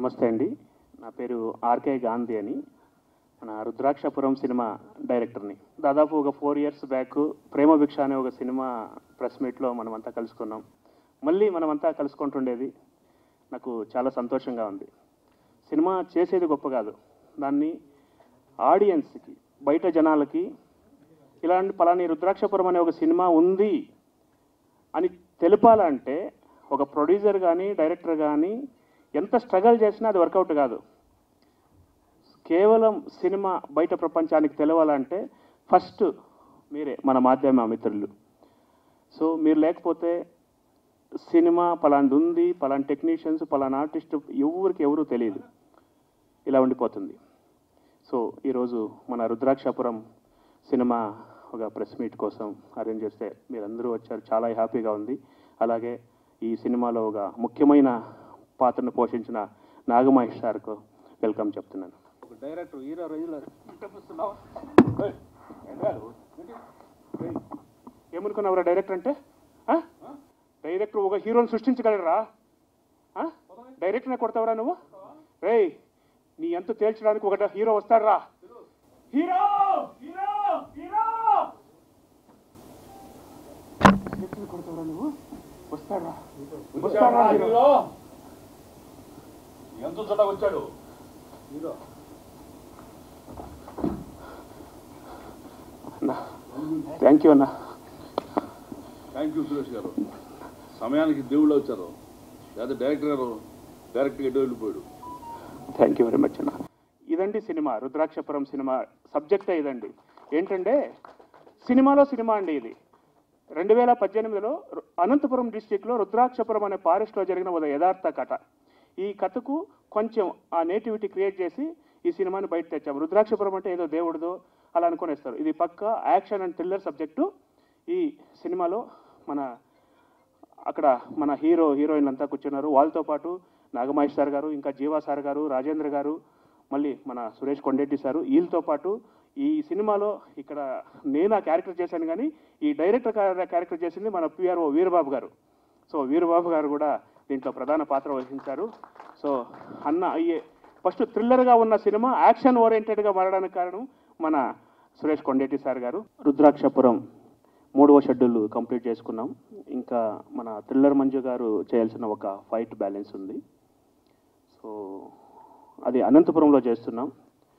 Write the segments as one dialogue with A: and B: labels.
A: నమస్తే అండి నా పేరు ఆర్కే గాంధీ అని మన రుద్రాక్షపురం సినిమా డైరెక్టర్ని దాదాపు ఒక ఫోర్ ఇయర్స్ బ్యాక్ ప్రేమ భిక్ష అనే ఒక సినిమా ప్రెస్ మీట్లో మనమంతా కలుసుకున్నాం మళ్ళీ మనమంతా కలుసుకుంటుండేది నాకు చాలా సంతోషంగా ఉంది సినిమా చేసేది గొప్ప కాదు దాన్ని ఆడియన్స్కి బయట జనాలకి ఇలాంటి పలాని రుద్రాక్షపురం అనే ఒక సినిమా ఉంది అని తెలపాలంటే ఒక ప్రొడ్యూసర్ కానీ డైరెక్టర్ కానీ ఎంత స్ట్రగల్ చేసినా అది వర్కౌట్ కాదు కేవలం సినిమా బయట ప్రపంచానికి తెలవాలంటే ఫస్ట్ మీరే మన మాధ్యమ మిత్రులు సో మీరు లేకపోతే సినిమా పలాంటి ఉంది పలాంటి టెక్నీషియన్స్ పలానా ఆర్టిస్ట్ ఎవరికి ఎవరు తెలియదు ఇలా ఉండిపోతుంది సో ఈరోజు మన రుద్రాక్షపురం సినిమా ఒక ప్రెస్ మీట్ కోసం అరేంజ్ చేస్తే మీరందరూ వచ్చారు చాలా హ్యాపీగా ఉంది అలాగే ఈ సినిమాలో ఒక ముఖ్యమైన పాత్రను పోషించిన నాగమహేష్ సార్కు వెల్కమ్ చెప్తున్నాను
B: ఒక డైరెక్టర్ హీరో రోజులు
A: ఏమనుకున్నావురా డైరెక్టర్ అంటే ఆ? డైరెక్టర్ ఒక హీరోని సృష్టించగలరా ఆ? డైరెక్టర్నే కొడతావురా నువ్వు రేయ్ నీ ఎంత తేల్చడానికి ఒక హీరో వస్తాడురా హీరో హీరో హీరో డైరెక్టర్ని కొడతావురా నువ్వు వస్తాడురా వస్తాడురా హీరో
B: ఎంత చోట వచ్చాడు హీరో
A: థ్యాంక్ యూ అన్నా
B: థ్యాంక్ యూ సురేష్ గారు సమయానికి దేవుళ్ళు వచ్చారు లేదా డైరెక్టర్ గారు డైరెక్ట్గా ఎటు వెళ్ళిపోయాడు
A: థ్యాంక్ యూ వెరీ మచ్ అన్న ఇదండి సినిమా రుద్రాక్షపురం సినిమా సబ్జెక్టే ఇదండి ఏంటంటే సినిమాలో సినిమా అండి ఇది రెండు వేల పద్దెనిమిదిలో రు- అనంతపురం డిస్టిక్లో రుద్రాక్షపురం అనే ఫారెస్ట్లో జరిగిన ఒక యథార్థ కథ ఈ కథకు కొంచెం ఆ నేటివిటీ క్రియేట్ చేసి ఈ సినిమాని బయట తెచ్చాము రుద్రాక్షపురం అంటే ఏదో దేవుడిదో అలా అనుకునేస్తారు ఇది పక్క యాక్షన్ అండ్ థ్రిల్లర్ సబ్జెక్టు ఈ సినిమాలో మన అక్కడ మన హీరో హీరోయిన్ అంతా కూర్చున్నారు వాళ్ళతో పాటు నాగమహేష్ సార్ గారు ఇంకా జీవా సార్ గారు రాజేంద్ర గారు మళ్ళీ మన సురేష్ కొండెడ్డి సారు వీళ్ళతో పాటు ఈ సినిమాలో ఇక్కడ నేను ఆ క్యారెక్టర్ చేశాను కానీ ఈ డైరెక్టర్ క్యా- క్యారెక్టర్ చేసింది మన పిఆర్ఓ వీరబాబు గారు సో వీరబాబు గారు కూడా దీంట్లో ప్రధాన పాత్ర వహించారు సో అన్న అయ్యే ఫస్ట్ థ్రిల్లర్గా ఉన్న సినిమా యాక్షన్ ఓరియంటెడ్గా మారడానికి కారణం మన సురేష్ కొండెట్టి సార్ గారు రుద్రాక్షపురం మూడవ షెడ్యూల్ కంప్లీట్ చేసుకున్నాం ఇంకా మన థ్రిల్లర్ మంజు గారు చేయాల్సిన ఒక ఫైట్ బ్యాలెన్స్ ఉంది సో అది అనంతపురంలో చేస్తున్నాం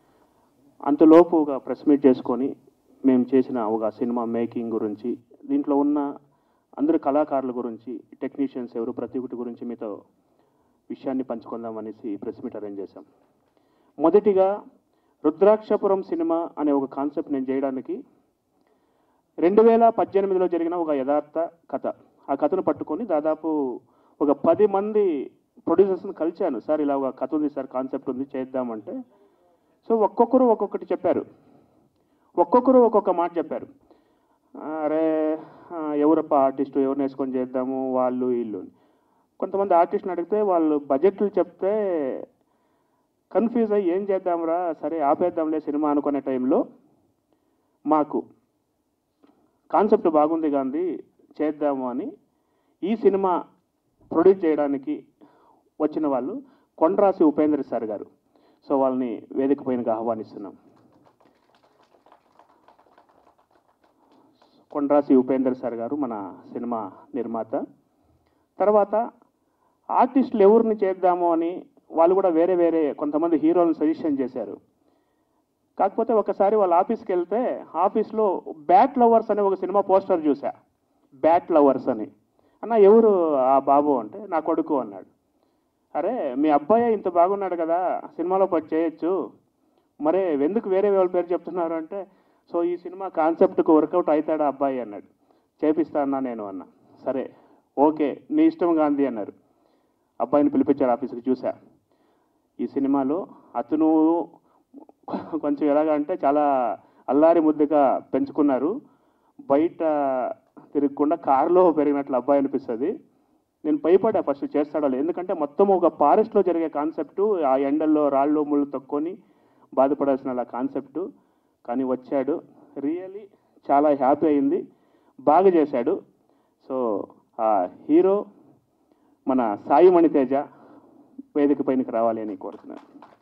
A: అంతలోపు ఒక ప్రెస్ మీట్ చేసుకొని మేము చేసిన ఒక సినిమా మేకింగ్ గురించి దీంట్లో ఉన్న అందరు కళాకారుల గురించి టెక్నీషియన్స్ ఎవరు ప్రతి ఒక్కటి గురించి మీతో విషయాన్ని పంచుకుందాం అనేసి ప్రెస్ మీట్ అరేంజ్ చేశాం మొదటిగా రుద్రాక్షపురం సినిమా అనే ఒక కాన్సెప్ట్ నేను చేయడానికి రెండు వేల పద్దెనిమిదిలో జరిగిన ఒక యథార్థ కథ ఆ కథను పట్టుకొని దాదాపు ఒక పది మంది ప్రొడ్యూసర్స్ని కలిశాను సార్ ఇలా ఒక కథ ఉంది సార్ కాన్సెప్ట్ ఉంది చేద్దామంటే సో ఒక్కొక్కరు ఒక్కొక్కటి చెప్పారు ఒక్కొక్కరు ఒక్కొక్క మాట చెప్పారు అరే ఆ, ఎవరప్ప ఆర్టిస్టు ఎవరిని వేసుకొని చేద్దాము వాళ్ళు వీళ్ళు అని. కొంతమంది ఆర్టిస్ట్ని అడిగితే వాళ్ళు బడ్జెట్లు చెప్తే కన్ఫ్యూజ్ అయ్యి ఏం చేద్దాంరా సరే ఆపేద్దాంలే సినిమా అనుకునే టైంలో మాకు కాన్సెప్ట్ బాగుంది గాంధీ చేద్దాము అని ఈ సినిమా ప్రొడ్యూస్ చేయడానికి వచ్చిన వాళ్ళు కొండ్రాసి ఉపేంద్ర సార్ గారు సో వాళ్ళని వేదిక పైనగా ఆహ్వానిస్తున్నాం కొండ్రాసి ఉపేంద్ర సార్ గారు మన సినిమా నిర్మాత తర్వాత ఆర్టిస్టులు ఎవరిని చేద్దాము అని వాళ్ళు కూడా వేరే వేరే కొంతమంది హీరోలను సజెషన్ చేశారు కాకపోతే ఒకసారి వాళ్ళ ఆఫీస్కి వెళ్తే ఆఫీస్లో బ్యాట్ లవర్స్ అనే ఒక సినిమా పోస్టర్ చూసా బ్యాట్ లవర్స్ అని అన్న ఎవరు ఆ బాబు అంటే నా కొడుకు అన్నాడు అరే మీ అబ్బాయి ఇంత బాగున్నాడు కదా సినిమాలో పని చేయొచ్చు మరే ఎందుకు వేరే వాళ్ళ పేరు చెప్తున్నారు అంటే సో ఈ సినిమా కాన్సెప్ట్కి వర్కౌట్ అవుతాడా అబ్బాయి అన్నాడు చేపిస్తా అన్నా నేను అన్నా సరే ఓకే నీ ఇష్టం గాంధీ అన్నారు అబ్బాయిని పిలిపించారు ఆఫీస్కి చూసా ఈ సినిమాలో అతను కొంచెం ఎలాగ అంటే చాలా అల్లారి ముద్దుగా పెంచుకున్నారు బయట తిరగకుండా కారులో పెరిగినట్లు అబ్బాయి అనిపిస్తుంది నేను భయపడా ఫస్ట్ చేస్తాడో లేదు. ఎందుకంటే మొత్తం ఒక ఫారెస్ట్లో జరిగే కాన్సెప్టు ఆ ఎండల్లో రాళ్ళు ముళ్ళు తక్కువని బాధపడాల్సిన అలా కాన్సెప్టు కానీ వచ్చాడు రియలీ చాలా హ్యాపీ అయింది బాగా చేశాడు సో ఆ హీరో మన సాయి మణితేజ వేదిక పైనకి రావాలి అని కోరుతున్నాను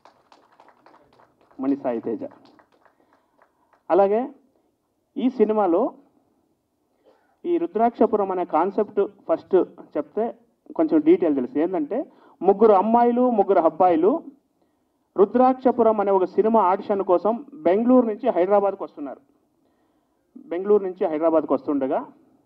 A: మణి సాయి తేజ అలాగే ఈ సినిమాలో ఈ రుద్రాక్షపురం అనే కాన్సెప్ట్ ఫస్ట్ చెప్తే కొంచెం డీటెయిల్ తెలుసు ఏంటంటే ముగ్గురు అమ్మాయిలు ముగ్గురు అబ్బాయిలు రుద్రాక్షపురం అనే ఒక సినిమా ఆడిషన్ కోసం బెంగళూరు నుంచి హైదరాబాద్కి వస్తున్నారు బెంగళూరు నుంచి హైదరాబాద్కి వస్తుండగా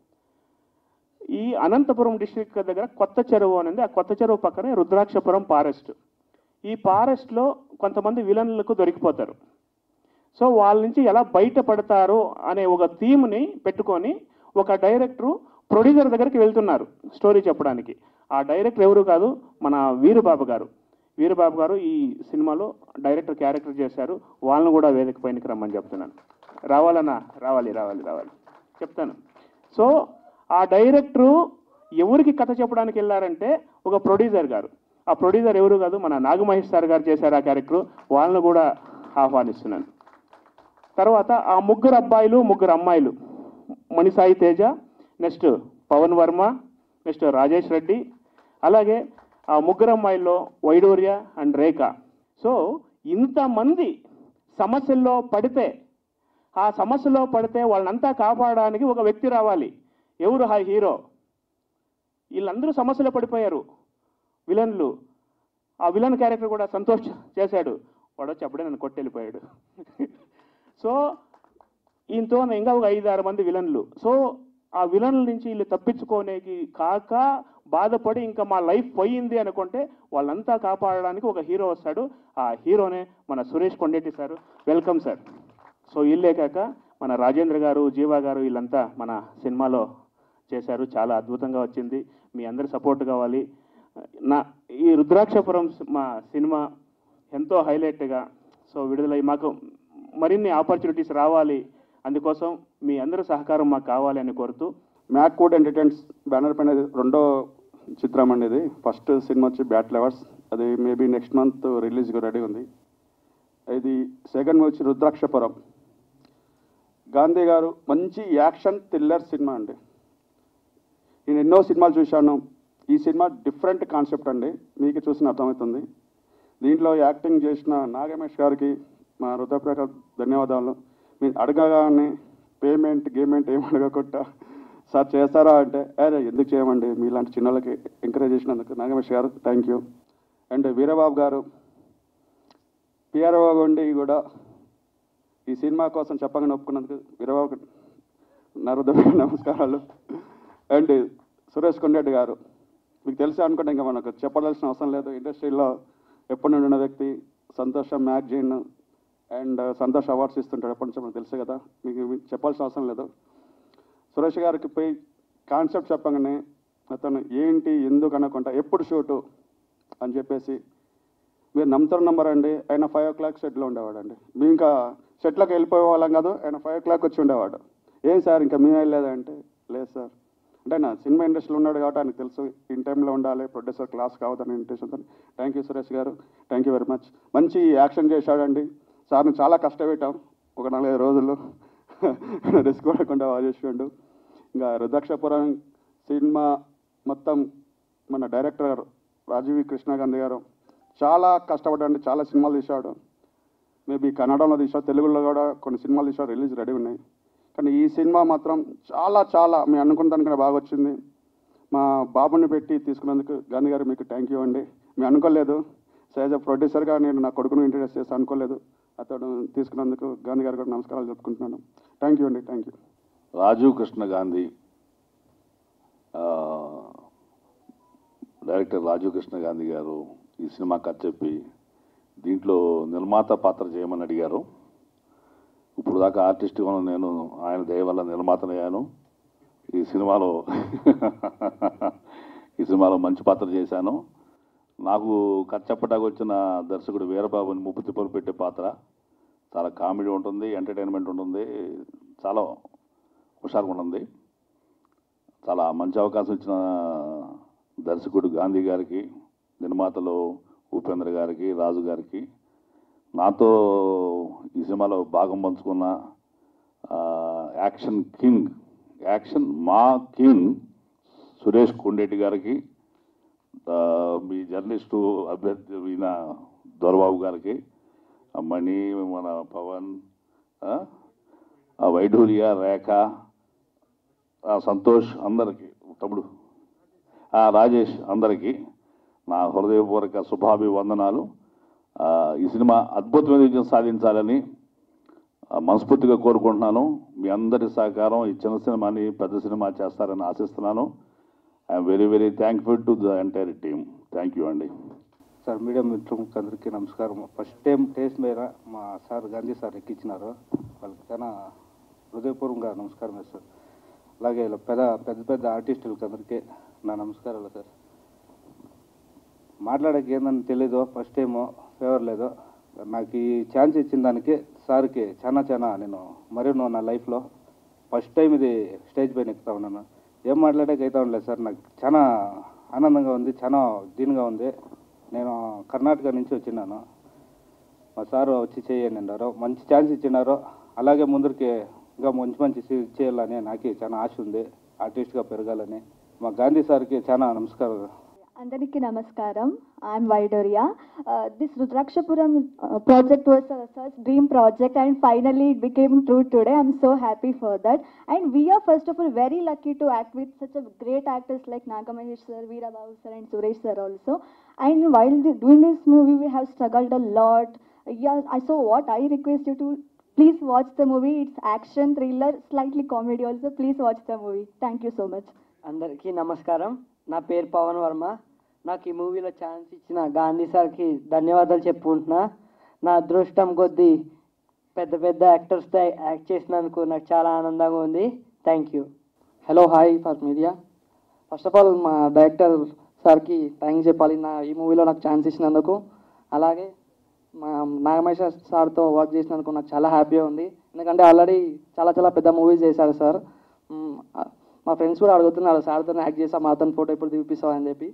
A: ఈ అనంతపురం డిస్ట్రిక్ట్ దగ్గర కొత్త చెరువు అని ఉంది ఆ కొత్త చెరువు పక్కనే రుద్రాక్షపురం ఫారెస్ట్ ఈ ఫారెస్ట్లో కొంతమంది విలన్లకు దొరికిపోతారు సో వాళ్ళ నుంచి ఎలా బయటపడతారు అనే ఒక థీమ్ని పెట్టుకొని ఒక డైరెక్టరు ప్రొడ్యూసర్ దగ్గరికి వెళ్తున్నారు స్టోరీ చెప్పడానికి ఆ డైరెక్టర్ ఎవరు కాదు మన వీరుబాబు గారు వీరుబాబు గారు ఈ సినిమాలో డైరెక్టర్ క్యారెక్టర్ చేశారు వాళ్ళని కూడా వేదిక పైనకి రమ్మని చెప్తున్నాను రావాలన్నా రావాలి రావాలి రావాలి చెప్తాను సో ఆ డైరెక్టరు ఎవరికి కథ చెప్పడానికి వెళ్ళారంటే ఒక ప్రొడ్యూసర్ గారు ఆ ప్రొడ్యూసర్ ఎవరు కాదు మన నాగమహేష్ సార్ గారు చేశారు ఆ క్యారెక్టర్ వాళ్ళని కూడా ఆహ్వానిస్తున్నాను తర్వాత ఆ ముగ్గురు అబ్బాయిలు ముగ్గురు అమ్మాయిలు మణిసాయి తేజ నెక్స్ట్ పవన్ వర్మ నెక్స్ట్ రాజేష్ రెడ్డి అలాగే ఆ ముగ్గురు అమ్మాయిల్లో వైడూర్య అండ్ రేఖ సో ఇంతమంది సమస్యల్లో పడితే ఆ సమస్యలో పడితే వాళ్ళనంతా కాపాడడానికి ఒక వ్యక్తి రావాలి ఎవరు ఆ హీరో వీళ్ళందరూ సమస్యలో పడిపోయారు విలన్లు ఆ విలన్ క్యారెక్టర్ కూడా సంతోష్ చేశాడు వాడు వచ్చి అప్పుడే నన్ను కొట్టి వెళ్ళిపోయాడు సో ఈయనతో ఇంకా ఒక ఐదు ఆరు మంది విలన్లు సో ఆ విలన్ల నుంచి వీళ్ళు తప్పించుకోనేకి కాక బాధపడి ఇంకా మా లైఫ్ పోయింది అనుకుంటే వాళ్ళంతా కాపాడడానికి ఒక హీరో వస్తాడు ఆ హీరోనే మన Suresh Kondetti sir welcome sir so వీళ్ళే కాక మన రాజేంద్ర గారు జీవా గారు వీళ్ళంతా మన సినిమాలో చేశారు చాలా అద్భుతంగా వచ్చింది మీ అందరి సపోర్ట్ కావాలి నా ఈ రుద్రాక్షపురం మా సినిమా ఎంతో హైలైట్గా సో విడుదలై మాకు మరిన్ని ఆపర్చునిటీస్ రావాలి అందుకోసం మీ అందరి సహకారం మాకు కావాలి అని కోరుతూ
C: మ్యాక్ కోడ్ ఎంటర్టైన్స్ బ్యానర్ పైన ఇది రెండో చిత్రం అండి ఇది ఫస్ట్ సినిమా వచ్చి బ్యాట్ లవర్స్ అది మేబీ నెక్స్ట్ మంత్ రిలీజ్గా రెడీ ఉంది ఇది సెకండ్ వచ్చి రుద్రాక్షపురం గాంధీ గారు మంచి యాక్షన్ థ్రిల్లర్ సినిమా అండి నేను ఎన్నో సినిమాలు చూశాను ఈ సినిమా డిఫరెంట్ కాన్సెప్ట్ అండి మీకు చూసిన అర్థమవుతుంది దీంట్లో యాక్టింగ్ చేసిన నాగమేష్ గారికి మా రుద్రప్రక ధన్యవాదాలు మీరు అడగగానే పేమెంట్ గేమెంట్ ఏం అడగకుండా సార్ చేస్తారా అంటే అరే ఎందుకు చేయమండి మీలాంటి చిన్నలకి ఎంకరేజ్ చేసినందుకు నాగమేష్ గారు థ్యాంక్ యూ అండ్ వీరబాబు గారు పిఆర్ఓ ఉండి కూడా ఈ సినిమా కోసం చెప్పగానే ఒప్పుకున్నందుకు వీరబాబు నా హృదయమైన నమస్కారాలు అండ్ సురేష్ కొండరెడ్డి గారు మీకు తెలిసి అనుకుంటే ఇంకా మనకు చెప్పాల్సిన అవసరం లేదు ఇండస్ట్రీలో ఎప్పటి నుండి ఉన్న వ్యక్తి Santosha magazine and Santosh awards ఇస్తుంటాడు ఎప్పటి నుంచి మనకు తెలుసు కదా మీకు మీకు చెప్పాల్సిన అవసరం లేదు సురేష్ గారికి పోయి కాన్సెప్ట్ చెప్పగానే అతను ఏంటి ఎందుకు అనుకుంటా ఎప్పుడు షూటు అని చెప్పేసి మీరు నమ్ముతారు నంబర్ అండి ఆయన ఫైవ్ ఓ క్లాక్ సెట్లో ఉండేవాడండి మేము ఇంకా సెట్లోకి వెళ్ళిపోయే వాళ్ళం కాదు ఆయన ఫైవ్ ఓ క్లాక్ వచ్చి ఉండేవాడు ఏం సార్ ఇంకా మేము వెళ్ళలేదంటే లేదు సార్ అంటే నా సినిమా ఇండస్ట్రీలో ఉన్నాడు కాబట్టి ఆయనకు తెలుసు ఇన్ టైంలో ఉండాలి ప్రొడ్యూసర్ క్లాస్ కావద్దని ఇంటెన్షన్తో thank you Suresh garu thank you very much మంచి యాక్షన్ చేశాడండి సార్ని చాలా కష్టపెట్టాం ఒక నాలుగైదు రోజుల్లో రిస్క్ పడకుండా బాగా చేసాడు ఇంకా రుద్రాక్షపురం సినిమా మొత్తం మన డైరెక్టర్ గారు రాజీవ్ కృష్ణ గాంధీ గారు చాలా కష్టపడ్డాడు చాలా సినిమాలు తీశాడు మేబీ కన్నడంలో తీశాడు తెలుగులో కూడా కొన్ని సినిమాలు తీశాడు రిలీజ్ రెడీ ఉన్నాయి కానీ ఈ సినిమా మాత్రం చాలా చాలా మేము అనుకున్న దానికన్నా బాగా వచ్చింది మా బాబుని పెట్టి తీసుకున్నందుకు గాంధీ గారు మీకు థ్యాంక్ యూ అండి మేము అనుకోలేదు సైజ్ ప్రొడ్యూసర్గా నేను నా కొడుకును ఇంట్రడ్యూస్ చేసి అనుకోలేదు అతడు తీసుకున్నందుకు గాంధీ గారు కూడా నమస్కారాలు చెప్పుకుంటున్నాను థ్యాంక్ యూ అండి థ్యాంక్ యూ
B: రాజీవ్ కృష్ణ గాంధీ ఆ, డైరెక్టర్ రాజీవ్ కృష్ణ గాంధీ గారు ఈ సినిమా కథ చెప్పి దీంట్లో నిర్మాత పాత్ర చేయమని అడిగారు ఇప్పుడు దాకా ఆర్టిస్ట్గా ఉన్న నేను ఆయన దయ వల్ల నిర్మాతనయ్యాను ఈ సినిమాలో ఈ సినిమాలో మంచి పాత్ర చేశాను నాకు కథ చెప్పడానికి వచ్చిన దర్శకుడు వీరబాబుని ముప్పు తిప్పలు పెట్టే పాత్ర చాలా కామెడీ ఉంటుంది ఎంటర్టైన్మెంట్ ఉంటుంది చాలా హుషారుగా ఉంటుంది చాలా మంచి అవకాశం ఇచ్చిన దర్శకుడు గాంధీ గారికి నిర్మాతలు ఉపేంద్ర గారికి రాజు గారికి నాతో ఈ సినిమాలో భాగం పంచుకున్న ఆ, యాక్షన్ కింగ్ యాక్షన్ మా కింగ్ సురేష్ కొండెడ్డి గారికి ఆ, మీ జర్నలిస్టు అభ్యర్థి ఈయన దొరబాబు గారికి ఆ మణి మన పవన్ ఆ, ఆ వైఢూర్య రేఖ ఆ సంతోష్ అందరికీ తమ్ముడు ఆ రాజేష్ అందరికీ నా హృదయపూర్వక శుభాభివందనాలు ఆ, ఈ సినిమా అద్భుతమైన విజయం సాధించాలని ఆ, మనస్ఫూర్తిగా కోరుకుంటున్నాను మీ అందరి సహకారం ఈ చిన్న సినిమాని పెద్ద సినిమా చేస్తారని ఆశిస్తున్నాను I'm very very thankful to the entire team thank you అండి
D: సార్ మీడియా మిత్రులకు అందరికీ నమస్కారం ఫస్ట్ టైం టేస్ట్ మీద మా సార్ గాంధీ సార్ ఎక్కించినారు వాళ్ళకి చాలా హృదయపూర్వకంగా నమస్కారం సార్ అలాగే ఇలా పెద్ద పెద్ద పెద్ద ఆర్టిస్టులకి అందరికీ నా నమస్కారాలు సార్ మాట్లాడక ఏందని తెలీదు ఫస్ట్ టైం ఫేవర్ లేదు నాకు ఈ ఛాన్స్ ఇచ్చిన దానికి సార్కి చాలా చాలా నేను మరియు నా లైఫ్లో ఫస్ట్ టైం ఇది స్టేజ్ పైన ఎక్కుతా ఉన్నాను ఏం మాట్లాడక అవుతా ఉండలేదు సార్ నాకు చాలా ఆనందంగా ఉంది చాలా దీనిగా ఉంది నేను కర్ణాటక నుంచి వచ్చినాను మా సారు వచ్చి చేయండి అన్నారు మంచి ఛాన్స్ ఇచ్చినారు అలాగే ముందరికి ఇంకా మంచి మంచి సీ- చేయాలని నాకు చాలా ఆశ ఉంది ఆర్టిస్ట్గా పెరగాలని మా గాంధీ సార్కి చాలా నమస్కారం
E: అందరికీ నమస్కారం ఐఎమ్ వైడోరియా this Rudrakshapuram project was such dream project and finally it became true today I'm so happy for that and we are first of all very lucky to act with such a great actors like Nagamahesh sir Veerababu sir and Suresh sir also and while doing this movie we have struggled a lot yeah i so what i request you to please watch the movie it's action thriller slightly comedy also please watch the movie thank you so much
F: అందరికీ నమస్కారం నా పేరు పవన్ వర్మ నాకు ఈ మూవీలో chance ఇచ్చిన గాంధీ సార్కి ధన్యవాదాలు చెప్పుకుంటున్నా నా అదృష్టం కొద్దీ పెద్ద పెద్ద యాక్టర్స్తో యాక్ట్ చేసినందుకు నాకు చాలా ఆనందంగా ఉంది thank you hello hi for media first of all మా డైరెక్టర్ సార్కి థ్యాంక్స్ చెప్పాలి నా ఈ మూవీలో నాకు ఛాన్స్ ఇచ్చినందుకు అలాగే మా నాగమేశ్వర సార్తో వర్క్ చేసినందుకు నాకు చాలా హ్యాపీగా ఉంది ఎందుకంటే ఆల్రెడీ చాలా చాలా పెద్ద మూవీస్ చేశారు సార్ మ్, ఆ, మా ఫ్రెండ్స్ కూడా అడుగుతున్నారు సార్తో యాక్ట్ చేసా మా అతని ఫోటో ఇప్పుడు చూపిస్తావా అని చెప్పి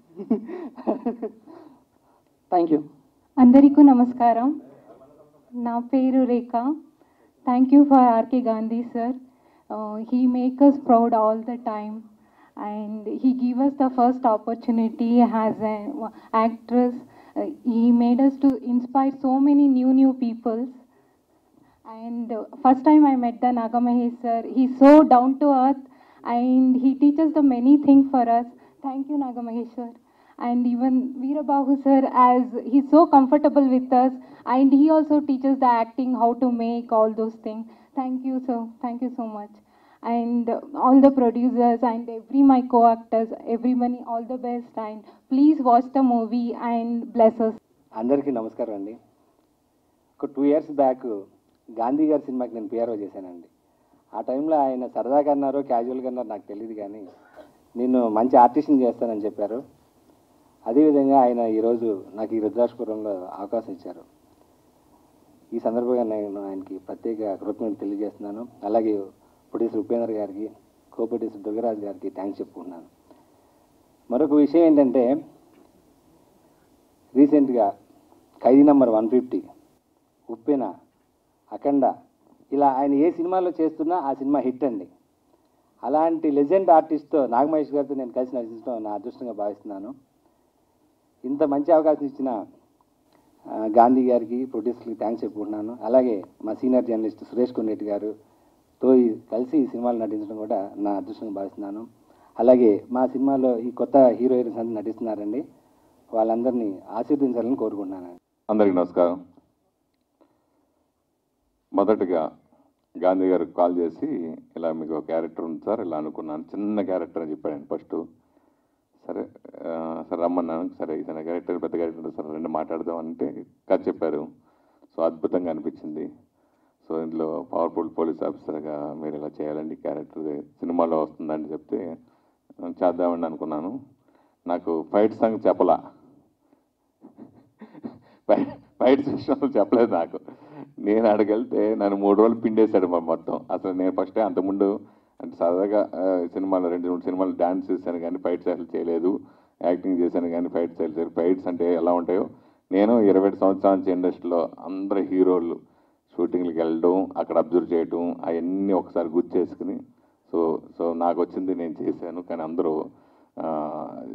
F: థ్యాంక్ యూ
G: అందరికీ నమస్కారం నా పేరు Rekha thank you for RK Gandhi sir he make us proud all the time and he give us the first opportunity has an actress uh, he made us to inspire so many new new peoples and uh, first time i met the nagamahesh sir he's so down to earth and he teaches the many things for us thank you nagamahesh sir and even veerabahu sir as he's so comfortable with us and he also teaches the acting how to make all those things thank you sir thank you so much and uh, all the producers and every my co-actors everybody all the best and please watch the movie and bless us
D: అందరికీ నమస్కారం అండి ఒక two years back Gandhi గారి సినిమాకి నేను PRO చేశానండి ఆ టైంలో ఆయన సరదాగా అన్నారో క్యాజువల్గా అన్నారో నాకు తెలియదు కానీ నేను మంచి ఆర్టిస్ట్ని చేస్తానని చెప్పారు అదేవిధంగా ఆయన ఈరోజు నాకు ఈ రుద్రాక్షపురంలో అవకాశం ఇచ్చారు ఈ సందర్భంగా నేను ఆయనకి ప్రత్యేక కృతజ్ఞతలు తెలియజేస్తున్నాను అలాగే ప్రొడ్యూసర్ ఉపేంద్ర గారికి కో ప్రొడ్యూసర్ దుర్గరాజు గారికి థ్యాంక్స్ చెప్పుకుంటున్నాను మరొక విషయం ఏంటంటే రీసెంట్గా Khaidi number one fifty Uppena Akhanda ఇలా ఆయన ఏ సినిమాలో చేస్తున్నా ఆ సినిమా హిట్ అండి అలాంటి లెజెండ్ ఆర్టిస్ట్తో నాగమహేష్ గారితో నేను కలిసి నటించడం నా అదృష్టంగా భావిస్తున్నాను ఇంత మంచి అవకాశం ఇచ్చిన ఆ, గాంధీ గారికి ప్రొడ్యూసర్కి థ్యాంక్స్ చెప్పుకుంటున్నాను అలాగే మా సీనియర్ జర్నలిస్ట్ సురేష్ కొన్రెడ్డి గారుతో ఈ- కలిసి ఈ సినిమాలో నటించడం కూడా నా అదృష్టంగా భావిస్తున్నాను అలాగే మా సినిమాలో ఈ కొత్త హీరోయిన్స్ అందరూ నటిస్తున్నారండి వాళ్ళందరినీ ఆశీర్వదించాలని కోరుకుంటున్నాను
H: అందరికీ నమస్కారం మొదటగా గాంధీ గారికి కాల్ చేసి ఇలా మీకు ఒక క్యారెక్టర్ ఉంది సార్ ఇలా అనుకున్నాను చిన్న క్యారెక్టర్ అని చెప్పాడు ఆయన ఫస్ట్ సరే ఆ, సరే రమ్మన్నాను సరే ఈ చిన్న క్యారెక్టర్ పెద్ద క్యారెక్టర్ ఉంది సార్ రెండు మాట్లాడదాం అంటే కథ చెప్పారు సో అద్భుతంగా అనిపించింది సో ఇందులో పవర్ఫుల్ పోలీస్ ఆఫీసర్గా మీరు ఇలా చేయాలండి క్యారెక్టర్ సినిమాలో వస్తుందని చెప్తే చేద్దామని అనుకున్నాను నాకు ఫైట్ సాంగ్ చెప్పలా ఫైట్ ఫైట్ విషయంలో చెప్పలేదు నాకు నేను అడగలితే నన్ను మూడు రోజులు పిండేశాడు మరి మొత్తం అసలు నేను ఫస్ట్ అంతకుముందు అంటే సరదాగా ఆ, సినిమాలో రెండు మూడు సినిమాలు డాన్స్ చేశాను కానీ ఫైట్స్ అసలు చేయలేదు యాక్టింగ్ చేశాను కానీ ఫైట్స్ చేయలేదు ఫైట్స్ అంటే ఎలా ఉంటాయో నేను ఇరవై ఏడు సంవత్సరాల నుంచి ఇండస్ట్రీలో అందరు హీరోలు షూటింగ్లకు వెళ్ళడం అక్కడ అబ్జర్వ్ చేయడం అవన్నీ ఒకసారి గుర్తు చేసుకుని సో సో నాకు వచ్చింది నేను చేశాను కానీ అందరూ ఆ,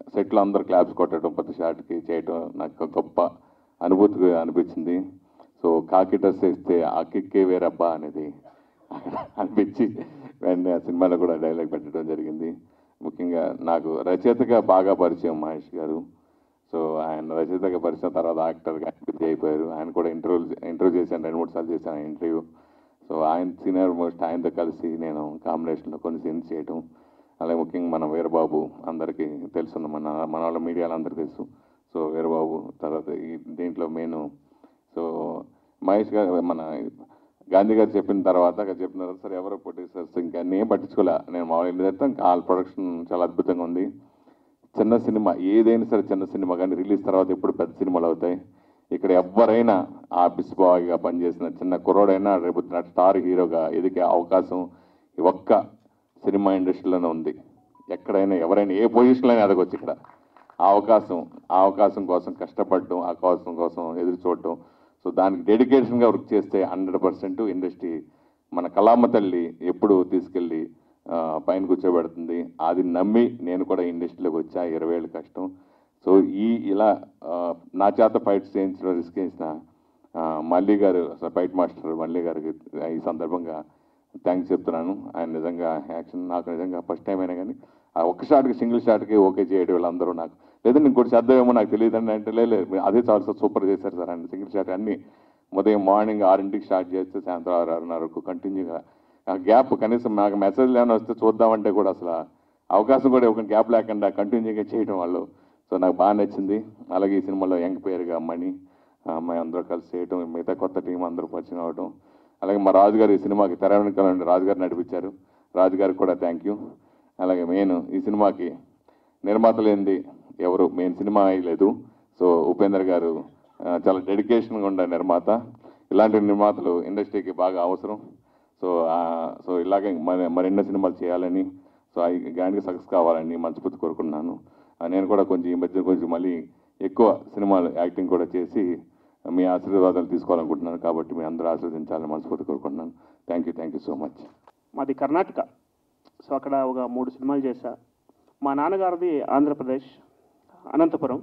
H: సెట్లో అందరు క్లాప్స్ కొట్టడం ప్రతి షాట్కి చేయడం నాకు ఒక గొప్ప అనుభూతి అనిపించింది సో కాకి డ్రెస్ వేస్తే ఆ కిక్కే వేరబ్బా అనేది అక్కడ అనిపించి వెంటనే ఆ సినిమాలో కూడా డైలాగ్ పెట్టడం జరిగింది ముఖ్యంగా నాకు రచయితగా బాగా పరిచయం మహేష్ గారు సో ఆయన రచయితగా పరిచయం తర్వాత యాక్టర్గా బిజీ అయిపోయారు ఆయన కూడా ఇంటర్వ్యూ ఇంటర్వ్యూ చేశాను రెండు మూడు సార్లు చేశాను ఇంటర్వ్యూ సో ఆయన సీనియర్ మోస్ట్ ఆయనతో కలిసి నేను కాంబినేషన్లో కొన్ని సీన్స్ చేయడం అలాగే ముఖ్యంగా మన వీరబాబు అందరికీ తెలుసు మన మన వాళ్ళ మీడియాలో అందరికీ తెలుసు సో వీరబాబు తర్వాత ఈ దీంట్లో మెయిన్ సో మహేష్ గారు మన గాంధీ గారు చెప్పిన తర్వాత అక్కడ చెప్పిన తర్వాత సరే ఎవరో ప్రొడ్యూసర్స్ ఇంకా నేను పట్టించుకోలే నేను మామూలు ఇంటి దగ్గర ఇంకా వాళ్ళ ప్రొడక్షన్ చాలా అద్భుతంగా ఉంది చిన్న సినిమా ఏదైనా సరే చిన్న సినిమా కానీ రిలీజ్ తర్వాత ఎప్పుడు పెద్ద సినిమాలు అవుతాయి ఇక్కడ ఎవరైనా ఆఫీస్ బాయ్గా పనిచేసిన చిన్న కుర్రోడైనా రేపు స్టార్ హీరోగా ఎదిగే అవకాశం ఈ ఒక్క సినిమా ఇండస్ట్రీలోనే ఉంది ఎక్కడైనా ఎవరైనా ఏ పొజిషన్లో అయినా ఎదగొచ్చు ఇక్కడ ఆ అవకాశం ఆ అవకాశం కోసం కష్టపడడం ఆ అవకాశం కోసం ఎదురు చూడటం సో దానికి డెడికేషన్గా వర్క్ చేస్తే హండ్రెడ్ పర్సెంట్ ఇండస్ట్రీ మన కళామ తల్లి ఎప్పుడు తీసుకెళ్ళి ఆ, పైన కూర్చోబెడుతుంది అది నమ్మి నేను కూడా ఇండస్ట్రీలోకి వచ్చా ఇరవై ఏళ్ళు కష్టం సో ఈ ఇలా ఆ, నా చేత ఫైట్స్ చేయించడం రిస్క్ చేసిన ఆ, మల్లి గారు అసలు ఫైట్ మాస్టర్ మల్లి గారికి ఈ సందర్భంగా థ్యాంక్స్ చెప్తున్నాను ఆయన నిజంగా యాక్షన్ నాకు నిజంగా ఫస్ట్ టైం అయినా కానీ ఆ ఒక్క షాట్కి సింగిల్ షాట్కి ఓకే చేయడం వీళ్ళందరూ నాకు లేదంటే ఇంకోటి చేద్దామేమో నాకు తెలియదు అని అంటే లేదు లేదు, అదే చాలా సార్ సూపర్ చేశారు సార్ ఆయన సింగిల్ షాట్ అన్ని ఉదయం మార్నింగ్ ఆరింటికి స్టార్ట్ చేస్తే సాయంత్రం ఆరు ఆరున్నర వరకు కంటిన్యూగా ఆ గ్యాప్ కనీసం నాకు మెసేజ్ ఏమైనా వస్తే చూద్దామంటే కూడా అసలు అవకాశం కూడా ఒక గ్యాప్ లేకుండా కంటిన్యూగా చేయడం వాళ్ళు సో నాకు బాగా నచ్చింది అలాగే ఈ సినిమాలో యంగ్ పేరుగా మణి ఆ అమ్మాయి అందరూ కలిసి చేయటం మిగతా కొత్త టీం అందరూ పరిచయం అవడం అలాగే మా రాజుగారు ఈ సినిమాకి తెర వెనకాల నుండి రాజుగారు నడిపించారు రాజుగారికి కూడా థ్యాంక్ యూ అలాగే మెయిన్ ఈ సినిమాకి నిర్మాత లేనిది ఎవరు మెయిన్ సినిమా లేదు సో ఉపేందర్ గారు ఆ, చాలా డెడికేషన్గా ఉండే నిర్మాత ఇలాంటి నిర్మాతలు ఇండస్ట్రీకి బాగా అవసరం సో ఆ, సో ఇలాగే మరి మరెన్నో సినిమాలు చేయాలని సో అవి గ్రాండ్గా సక్సెస్ కావాలని మనస్ఫూర్తి కోరుకుంటున్నాను ఆ, నేను కూడా కొంచెం ఈ మధ్య కొంచెం మళ్ళీ ఎక్కువ సినిమాలు యాక్టింగ్ కూడా చేసి మీ ఆశీర్వాదాలు తీసుకోవాలనుకుంటున్నాను కాబట్టి మీ అందరూ ఆశీర్వదించాలని మనస్ఫూర్తి కోరుకుంటున్నాను thank you thank you so much
A: మాది కర్ణాటక సో అక్కడ ఒక మూడు సినిమాలు చేశా మా నాన్నగారిది ఆంధ్రప్రదేశ్ అనంతపురం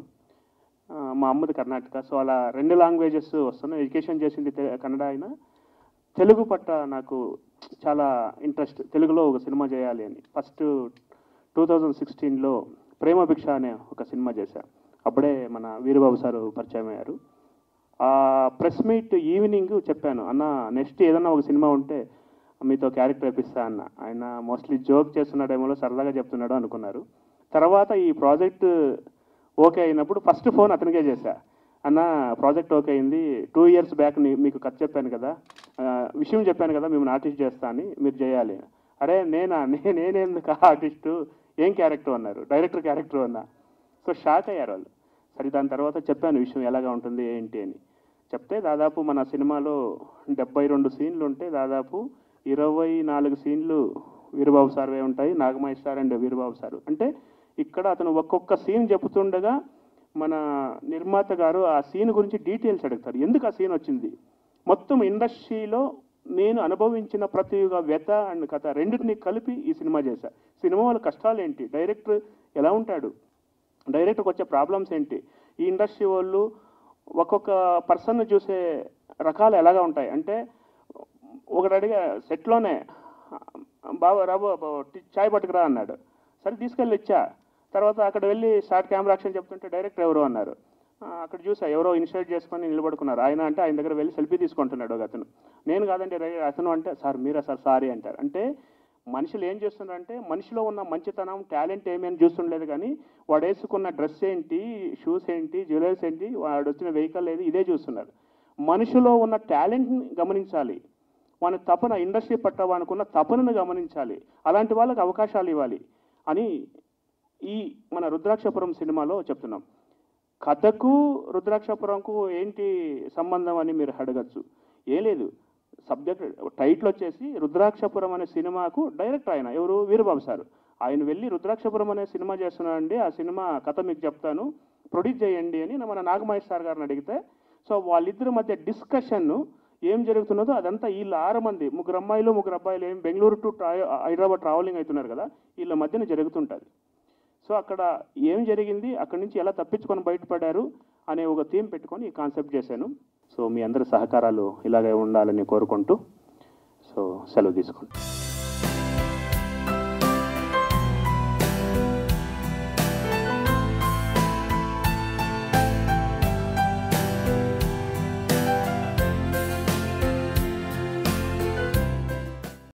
A: ఆ, మా అమ్మది కర్ణాటక సో అలా రెండు లాంగ్వేజెస్ వస్తున్నాయి ఎడ్యుకేషన్ చేసింది తె- కన్నడ అయినా తెలుగు పట్ల నాకు చాలా ఇంట్రెస్ట్ తెలుగులో ఒక సినిమా చేయాలి అని ఫస్ట్ టూ థౌజండ్ సిక్స్టీన్లో ప్రేమ భిక్ష అనే ఒక సినిమా చేశా అప్పుడే మన వీరబాబు సారు పరిచయం అయ్యారు ఆ ప్రెస్ మీట్ ఈవినింగ్ చెప్పాను అన్న నెక్స్ట్ ఏదన్నా ఒక సినిమా ఉంటే మీతో క్యారెక్టర్ వేపిస్తా అన్న ఆయన మోస్ట్లీ జోక్ చేస్తున్నాడేమో సరదాగా చెప్తున్నాడు అనుకున్నారు తర్వాత ఈ ప్రాజెక్ట్ ఓకే అయినప్పుడు ఫస్ట్ ఫోన్ అతనికే చేశా అన్న ప్రాజెక్ట్ ఓకే అయింది టూ ఇయర్స్ బ్యాక్ మీకు కథ చెప్పాను కదా ఆ, విషయం చెప్పాను కదా మిమ్మల్ని ఆర్టిస్ట్ చేస్తా అని మీరు చేయాలి అరే నేనా నే- నేనేందుకు ఆర్టిస్టు ఏం క్యారెక్టర్ అన్నారు డైరెక్టర్ క్యారెక్టర్ అన్నా సో షాక్ అయ్యారు వాళ్ళు సరే దాని తర్వాత చెప్పాను విషయం ఎలాగా ఉంటుంది ఏంటి అని చెప్తే దాదాపు మన సినిమాలో డెబ్బై రెండు సీన్లు ఉంటే దాదాపు ఇరవై నాలుగు సీన్లు వీరబాబు సార్వే ఉంటాయి Nagamahesh sir and Veerababu sir అంటే ఇక్కడ అతను ఒక్కొక్క సీన్ చెబుతుండగా మన నిర్మాత గారు ఆ సీన్ గురించి డీటెయిల్స్ అడుగుతారు ఎందుకు ఆ సీన్ వచ్చింది మొత్తం ఇండస్ట్రీలో నేను అనుభవించిన ప్రతి ఒక్క వ్యత అండ్ కథ రెండింటిని కలిపి ఈ సినిమా చేశా సినిమా వాళ్ళ కష్టాలు ఏంటి డైరెక్టర్ ఎలా ఉంటాడు డైరెక్ట్కి వచ్చే ప్రాబ్లమ్స్ ఏంటి ఈ ఇండస్ట్రీ వాళ్ళు ఒక్కొక్క పర్సన్ చూసే రకాలు ఎలాగా ఉంటాయి అంటే ఒకటి అడిగా సెట్లోనే బాబా రాబు టీ- చాయ్ పట్టుకురా అన్నాడు సరే తీసుకెళ్ళి ఇచ్చా తర్వాత అక్కడ వెళ్ళి షార్ట్ కెమెరా యాక్షన్ చెప్తుంటే డైరెక్టర్ ఎవరు అన్నారు ఆ, అక్కడ చూసా ఎవరో ఇనిషియేట్ చేసుకొని నిలబడుకున్నారు ఆయన అంటే ఆయన దగ్గర వెళ్ళి సెల్ఫీ తీసుకుంటున్నాడు ఒక అతను నేను కాదండి రై- అతను అంటే సార్ మీరా సార్ సారీ అంటారు అంటే మనుషులు ఏం చేస్తున్నారంటే మనిషిలో ఉన్న మంచితనం టాలెంట్ ఏమి అని చూస్తుండలేదు కానీ వాడు వేసుకున్న డ్రెస్ ఏంటి షూస్ ఏంటి జ్యువెలరీస్ ఏంటి వాడు వచ్చిన వెహికల్ ఏది ఇదే చూస్తున్నారు మనిషిలో ఉన్న టాలెంట్ని గమనించాలి వాని తపన ఇండస్ట్రీ పట్ల వానుకున్న తపనను గమనించాలి అలాంటి వాళ్ళకి అవకాశాలు ఇవ్వాలి అని ఈ మన రుద్రాక్షపురం సినిమాలో చెప్తున్నాం కథకు రుద్రాక్షపురంకు ఏంటి సంబంధం అని మీరు అడగచ్చు ఏ లేదు సబ్జెక్ట్ టైటిల్ వచ్చేసి రుద్రాక్షపురం అనే సినిమాకు డైరెక్టర్ ఆయన ఎవరు వీరబాబు సార్ ఆయన వెళ్ళి రుద్రాక్షపురం అనే సినిమా చేస్తున్నానండి ఆ సినిమా కథ మీకు చెప్తాను ప్రొడ్యూస్ చేయండి అని మన నాగమహేష్ సార్ గారిని అడిగితే సో వాళ్ళిద్దరి మధ్య డిస్కషన్ ఏం జరుగుతున్నదో అదంతా వీళ్ళ ఆరు మంది ముగ్గురు అమ్మాయిలు ముగ్గురు అబ్బాయిలు ఏం బెంగళూరు టు ట్రా హైదరాబాద్ ట్రావెలింగ్ అవుతున్నారు కదా వీళ్ళ మధ్యన జరుగుతుంటుంది సో అక్కడ ఏం జరిగింది అక్కడి నుంచి ఎలా తప్పించుకొని బయటపడారు అనే ఒక థీమ్ పెట్టుకొని ఈ కాన్సెప్ట్ చేశాను సో మీ అందరి సహకారాలు ఇలాగే ఉండాలని కోరుకుంటూ సో సెలవు తీసుకుంటాను